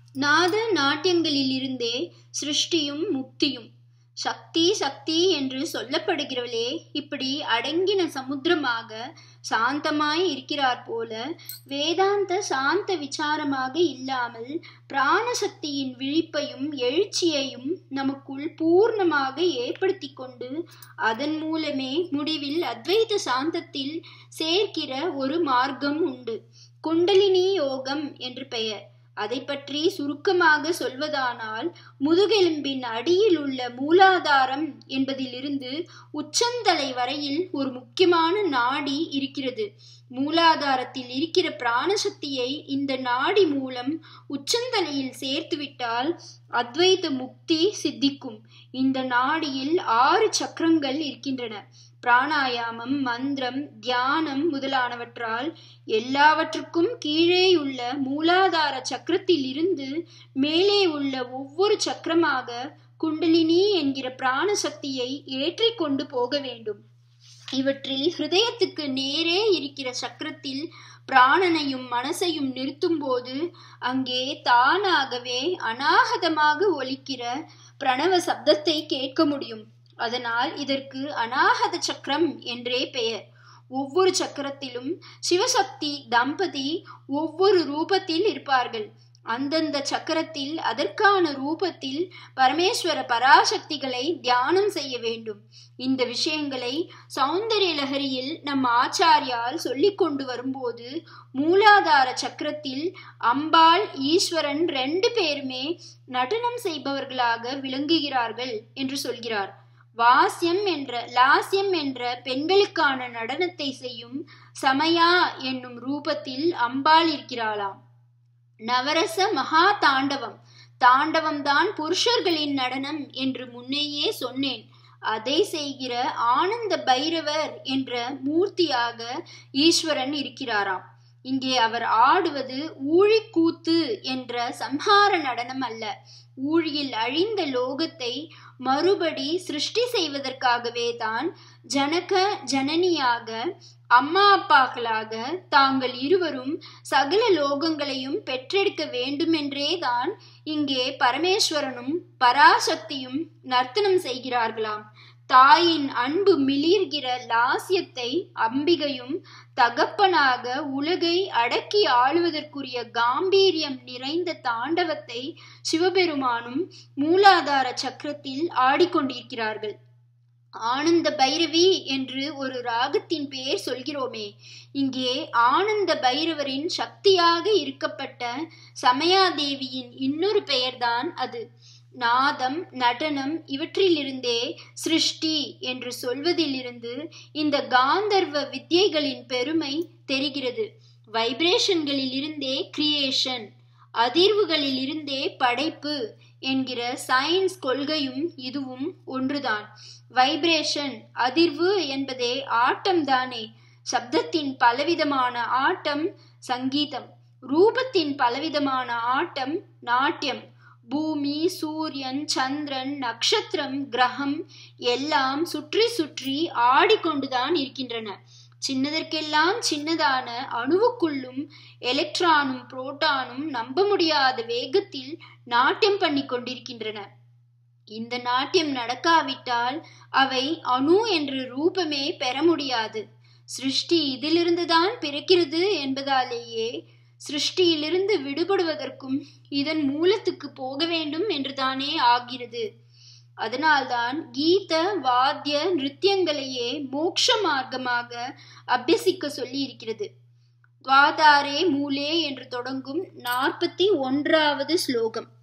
நாத நாட்டியங்களிலிருந்தே சிருஷ்டியும் முக்தியும் சக்தி சக்தி என்று சொல்லப்படுகிறவளே இப்படி அடங்கின சமுத்திரமாக சாந்தமாய் இருக்கிறார் போல வேதாந்த சாந்த விசாரமாக இல்லாமல் பிராணசக்தியின் விழிப்பையும் எழுச்சியையும் நமக்குள் பூர்ணமாக ஏற்படுத்தி கொண்டு அதன் மூலமே முடிவில் அத்வைத சாந்தத்தில் சேர்க்கிற ஒரு மார்க்கம் உண்டு குண்டலினி யோகம் என்று பெயர் அதை பற்றி சுருக்கமாக சொல்வதானால் முதுகெலும்பின் அடியில் உள்ள மூலாதாரம் என்பதிலிருந்து உச்சந்தலை வரையில் ஒரு முக்கியமான நாடி இருக்கிறது மூலாதாரத்தில் இருக்கிற பிராணசக்தியை இந்த நாடி மூலம் உச்சந்தலையில் சேர்த்துவிட்டால் அத்வைத முக்தி சித்திக்கும் இந்த நாடியில் ஆறு சக்கரங்கள் இருக்கின்றன பிராணாயாமம் மந்திரம் தியானம் முதலானவற்றால் எல்லாவற்றுக்கும் கீழேயுள்ள மூலாதார சக்கரத்தில் இருந்து மேலே உள்ள ஒவ்வொரு சக்கரமாக குண்டலினி என்கிற பிராண சக்தியை ஏற்றி கொண்டு போக வேண்டும் இவற்றில் ஹிருதயத்துக்கு நேரே இருக்கிற சக்கரத்தில் பிராணனையும் மனசையும் நிறுத்தும் போது அங்கே தானாகவே அநாகதமாக ஒலிக்கிற பிரணவ சப்தத்தை கேட்க முடியும் அதனால் இதற்கு அநாகத சக்கரம் என்றே பெயர் ஒவ்வொரு சக்கரத்திலும் சிவசக்தி தம்பதி ஒவ்வொரு ரூபத்தில் இருப்பார்கள் அந்தந்த சக்கரத்தில் அதற்கான ரூபத்தில் பரமேஸ்வர பராசக்திகளை தியானம் செய்ய வேண்டும் இந்த விஷயங்களை சௌந்தரிய லகரியில் நம் ஆச்சாரியால் சொல்லிக் கொண்டு வரும்போது மூலாதார சக்கரத்தில் அம்பாள் ஈஸ்வரன் ரெண்டு பேருமே நடனம் செய்பவர்களாக விளங்குகிறார்கள் என்று சொல்கிறார் வாசியம் என்ற லாஸ்யம் என்ற பெண்களுக்கான நடனத்தை செய்யும் சமயா என்னும் ரூபத்தில் அம்பாள் இருக்கிறாளாம் நவரச மகா தாண்டவம் தாண்டவம் தான் புருஷர்களின் நடனம் என்று முன்னையே சொன்னேன் அதை செய்கிற ஆனந்த பைரவர் என்ற மூர்த்தியாக ஈஸ்வரன் இருக்கிறாராம் இங்கே அவர் ஆடுவது ஊழிக்கூத்து என்ற சம்ஹார நடனம் அல்ல ஊழியில் அழிந்த லோகத்தை மறுபடி சிருஷ்டி செய்வதற்காகவே தான் ஜனக ஜனனியாக அம்மா அப்பாக்களாக தாங்கள் இருவரும் சகல லோகங்களையும் பெற்றெடுக்க வேண்டுமென்றே தான் இங்கே பரமேஸ்வரனும் பராசக்தியும் நர்த்தனம் செய்கிறார்களாம் தாயின் அன்பு மிளிர்கிற லாசியத்தை அம்பிகையும் தகப்பனாக உலகை அடக்கி ஆளுவதற்குரிய காம்பீரியம் நிறைந்த தாண்டவத்தை சிவபெருமானும் மூலாதார சக்கரத்தில் ஆடிக்கொண்டிருக்கிறார்கள் ஆனந்த பைரவி என்று ஒரு ராகத்தின் பெயர் சொல்கிறோமே இங்கே ஆனந்த பைரவரின் சக்தியாக இருக்கப்பட்ட சமயாதேவியின் இன்னொரு பெயர்தான் அது நாதம் நடனம் இவற்றிலிருந்தே சிருஷ்டி என்று சொல்வதிலிருந்து இந்த காந்தர்வ வித்தியைகளின் பெருமை தெரிகிறது வைப்ரேஷன்களில் இருந்தே கிரியேஷன் அதிர்வுகளில் இருந்தே படைப்பு என்கிற சயின்ஸ் கொள்கையும் இதுவும் ஒன்றுதான் வைப்ரேஷன் அதிர்வு என்பதே ஆட்டம் தானே சப்தத்தின் பலவிதமான ஆட்டம் சங்கீதம் ரூபத்தின் பலவிதமான ஆட்டம் நாட்டியம் பூமி சூரியன் சந்திரன் நட்சத்திரம் கிரகம் எல்லாம் சுற்றி சுற்றி ஆடிக்கொண்டுதான் இருக்கின்றன சின்னதற்கெல்லாம் சின்னதான அணுவுக்குள்ளும் எலக்ட்ரானும் புரோட்டானும் நம்ப முடியாத வேகத்தில் நாட்டியம் பண்ணி கொண்டிருக்கின்றன இந்த நாட்டியம் நடக்காவிட்டால் அவை அணு என்ற ரூபமே பெற முடியாது சிருஷ்டி இதிலிருந்துதான் பிறக்கிறது என்பதாலேயே சிருஷ்டியிலிருந்து விடுபடுவதற்கும் இதன் மூலத்துக்கு போக வேண்டும் என்றுதானே ஆகிறது அதனால்தான் கீத வாத்திய நிருத்தியங்களையே மோட்ச மார்க்கமாக அபியசிக்க சொல்லி இருக்கிறது துவாதாரே மூலே என்று தொடங்கும் நாற்பத்தி ஒன்றாவது ஸ்லோகம்